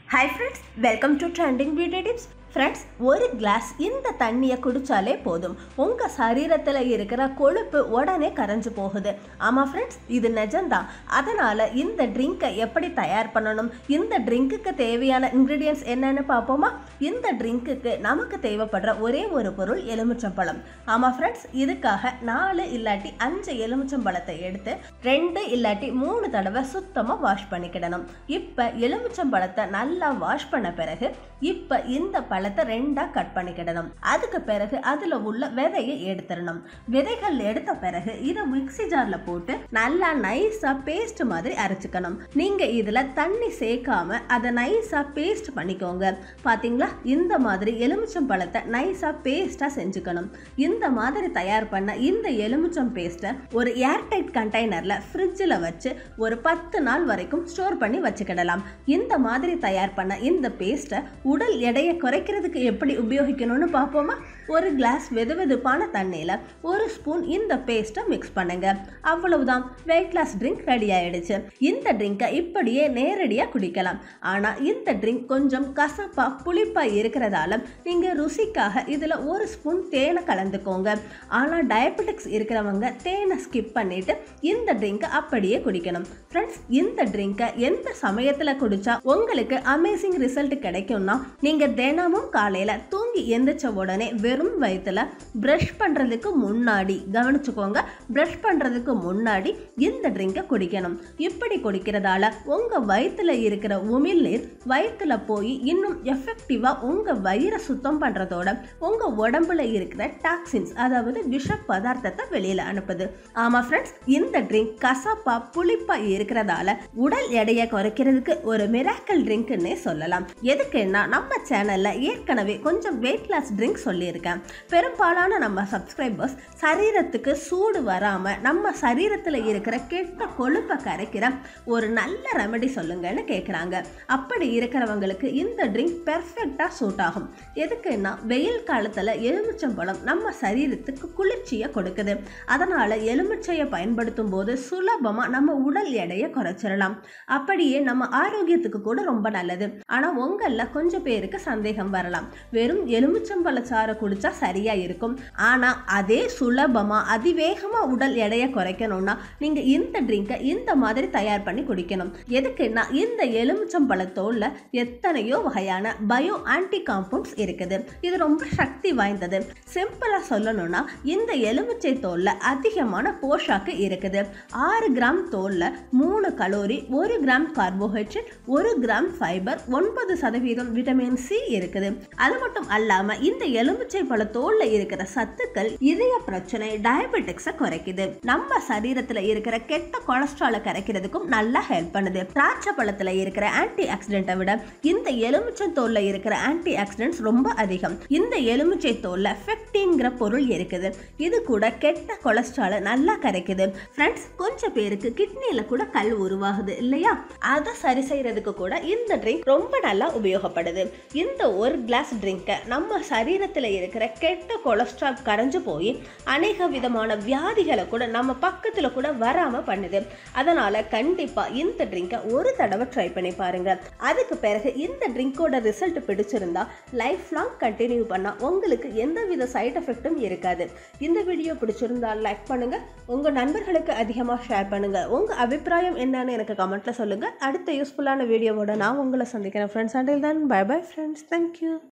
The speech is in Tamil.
hi friends welcome to trending beauty tips friends ஒரு கிளாஸ் இந்த தண்ணியை குடித்தாலே போதும் உங்கள் சரீரத்தில் இருக்கிற கொழுப்பு உடனே கரைஞ்சு போகுது ஆமாம் ஃப்ரெண்ட்ஸ் இது நிஜம்தான் அதனால் இந்த ட்ரிங்கை எப்படி தயார் பண்ணணும் இந்த ட்ரிங்க்குக்கு தேவையான இன்க்ரீடியன்ஸ் என்னன்னு பார்ப்போமா இந்த ட்ரிங்க்குக்கு நமக்கு தேவைப்படுற ஒரே ஒரு பொருள் எலுமிச்சம்பழம் ஆமாம் ஃப்ரெண்ட்ஸ் இதுக்காக நாலு இல்லாட்டி அஞ்சு எலுமிச்சம்பழத்தை எடுத்து ரெண்டு இல்லாட்டி மூணு தடவை சுத்தமாக வாஷ் பண்ணிக்கிடணும் இப்போ எலுமிச்சம்பழத்தை நல்லா வாஷ் பண்ண பிறகு இப்போ இந்த பழத்தை ரெண்டாக கட் பண்ணிக்கிடணும் அதுக்கு பிறகு அதில் உள்ள விதையை எடுத்துடணும் விதைகள் எடுத்த பிறகு இதை மிக்ஸி ஜாரில் போட்டு நல்லா நைஸாக பேஸ்ட் மாதிரி அரைச்சிக்கணும் நீங்கள் இதில் தண்ணி சேர்க்காம அதை நைஸாக பேஸ்ட் பண்ணிக்கோங்க பார்த்தீங்களா இந்த மாதிரி எலுமிச்சம் பழத்தை நைஸாக பேஸ்ட்டாக செஞ்சுக்கணும் இந்த மாதிரி தயார் பண்ண இந்த எலுமிச்சம் பேஸ்ட்டை ஒரு ஏர்டைட் கண்டெய்னரில் ஃப்ரிட்ஜில் வச்சு ஒரு பத்து நாள் வரைக்கும் ஸ்டோர் பண்ணி வச்சுக்கிடலாம் இந்த மாதிரி தயார் பண்ண இந்த பேஸ்ட்டை உடல் எடையை குறைக்கிறதுக்கு எப்படி உபயோகிக்கணும்னு பார்ப்போமா ஒரு கிளாஸ் வெது வெதுப்பான தண்ணியில் ஒரு ஸ்பூன் இந்த பேஸ்ட்டை மிக்ஸ் பண்ணுங்க அவ்வளவுதான் வெயிட் லாஸ் ட்ரிங்க் ரெடி ஆயிடுச்சு இந்த ட்ரிங்கை இப்படியே நேரடியாக குடிக்கலாம் ஆனால் இந்த ட்ரிங்க் கொஞ்சம் கசப்பா புளிப்பா இருக்கிறதால நீங்கள் ருசிக்காக இதில் ஒரு ஸ்பூன் தேனை கலந்துக்கோங்க ஆனால் டயபெட்டிக்ஸ் இருக்கிறவங்க தேனை ஸ்கிப் பண்ணிட்டு இந்த ட்ரிங்கை அப்படியே குடிக்கணும் ஃப்ரெண்ட்ஸ் இந்த ட்ரிங்கை எந்த சமயத்தில் குடிச்சா உங்களுக்கு அமேசிங் ரிசல்ட் கிடைக்கும்னா நீங்கள் தினமும் காலையில் தூங்கி எந்திரிச்ச உடனே வெறும் வயிற்றுல ப்ரஷ் பண்ணுறதுக்கு முன்னாடி கவனிச்சுக்கோங்க ப்ரஷ் பண்ணுறதுக்கு முன்னாடி இந்த ட்ரிங்கை குடிக்கணும் இப்படி குடிக்கிறதால உங்கள் வயிற்றுல இருக்கிற உமிழ்நீர் வயிற்றுல போய் இன்னும் எஃபெக்டிவாக உங்கள் வயிறை சுத்தம் பண்ணுறதோட உங்கள் உடம்புல இருக்கிற டாக்ஸின்ஸ் அதாவது விஷ பதார்த்தத்தை வெளியில் அனுப்புது ஆமாம் ஃப்ரெண்ட்ஸ் இந்த ட்ரிங்க் கசப்பா புளிப்பா இருக்கிறதால உடல் எடையை குறைக்கிறதுக்கு ஒரு மிராக்கல் ட்ரிங்க்னே சொல்லலாம் எதுக்குன்னா நம்ம சேனல்ல ஏற்கனவே கொஞ்சம் வெயிட் லாஸ் ட்ரிங்க் சொல்லியிருக்கேன் பெரும்பாலான நம்ம சப்ஸ்கிரைபர்ஸ் சரீரத்துக்கு சூடு வராம நம்ம சரீரத்தில் இருக்கிற கெட்ட கொழுப்பை கரைக்கிற ஒரு நல்ல ரெமெடி சொல்லுங்கன்னு கேட்குறாங்க அப்படி இருக்கிறவங்களுக்கு இந்த ட்ரிங்க் பெர்ஃபெக்டாக சூட் ஆகும் எதுக்குன்னா வெயில் காலத்தில் எலுமிச்சம்பழம் நம்ம சரீரத்துக்கு குளிர்ச்சியை கொடுக்குது அதனால் எலுமிச்சையை பயன்படுத்தும் போது சுலபமாக நம்ம உடல் எடையை குறைச்சிடலாம் அப்படியே நம்ம ஆரோக்கியத்துக்கு கூட ரொம்ப நல்லது ஆனால் உங்களில் கொஞ்சம் பேருக்கு சந்தேகம் வரலாம் வெறும் எலுமிச்சம்பழ சாறை குடிச்சா சரியா இருக்கும் ஆனால் அதே சுலபமாக அதிவேகமாக உடல் எடையை குறைக்கணும்னா நீங்கள் இந்த ட்ரிங்கை இந்த மாதிரி தயார் பண்ணி குடிக்கணும் எதுக்குன்னா இந்த எலுமிச்சம்பழத்தோல்ல எத்தனையோ வகையான பயோ ஆன்டி காம்பவுண்ட்ஸ் இருக்குது இது ரொம்ப சக்தி வாய்ந்தது சிம்பிளாக சொல்லணும்னா இந்த எலுமிச்சை தோல்ல அதிகமான போஷாக்கு இருக்குது ஆறு கிராம் தோல்ல மூணு கலோரி ஒரு கிராம் கார்போஹைட்ரேட் ஒரு கிராம் ஃபைபர் ஒன்பது சதவீதம் விட்டமின் சி இருக்குது அது மட்டும் அல்லாம இந்த எலுமிச்சை பழ தோல்ல இருக்கிற சத்துக்கள் இதய பிரச்சனை டயபெட்டிக்ஸை குறைக்குது நம்ம சரீரத்துல இருக்கிற கெட்ட கொலஸ்ட்ராலை கரைக்கிறதுக்கும் நல்லா ஹெல்ப் பண்ணுது திராட்சை பழத்துல இருக்கிற ஆன்டி ஆக்சிடென்ட்டை விட இந்த எலுமிச்சை தோல்ல இருக்கிற ஆன்டி ஆக்சிடென்ட்ஸ் ரொம்ப அதிகம் இந்த எலுமிச்சை தோல்ல ஃபெக்டின்ங்கிற பொருள் இருக்குது இது கூட கெட்ட கொலஸ்ட்ராலை நல்லா கரைக்குது ஃப்ரெண்ட்ஸ் கொஞ்சம் பேருக்கு கிட்னில கூட கல் உருவாகுது இல்லையா அதை சரி செய்யறதுக்கு கூட இந்த ட்ரிங்க் ரொம்ப நல்லா உபயோகப்படுது இந்த ஒரு கிளாஸ் ட்ரிங்கை நம்ம சரீரத்தில் இருக்கிற கெட்ட கொலஸ்ட்ரால் கரைஞ்சு போய் அநேக விதமான வியாதிகளை கூட நம்ம பக்கத்தில் கூட வராமல் பண்ணுது அதனால் கண்டிப்பாக இந்த ட்ரிங்கை ஒரு தடவை ட்ரை பண்ணி பாருங்க அதுக்கு பிறகு இந்த ட்ரிங்கோட ரிசல்ட் பிடிச்சிருந்தா லைஃப் லாங் கண்டினியூ பண்ணால் உங்களுக்கு எந்தவித சைட் எஃபெக்ட்டும் இருக்காது இந்த வீடியோ பிடிச்சிருந்தா லைக் பண்ணுங்க உங்கள் நண்பர்களுக்கு அதிகமாக ஷேர் பண்ணுங்க உங்கள் அபிப்பிராயம் என்னன்னு எனக்கு கமெண்ட்ல சொல்லுங்க அடுத்த யூஸ்ஃபுல்லான வீடியோவோட நான் உங்களை சந்திக்கிறேன் friends until then bye bye friends thank you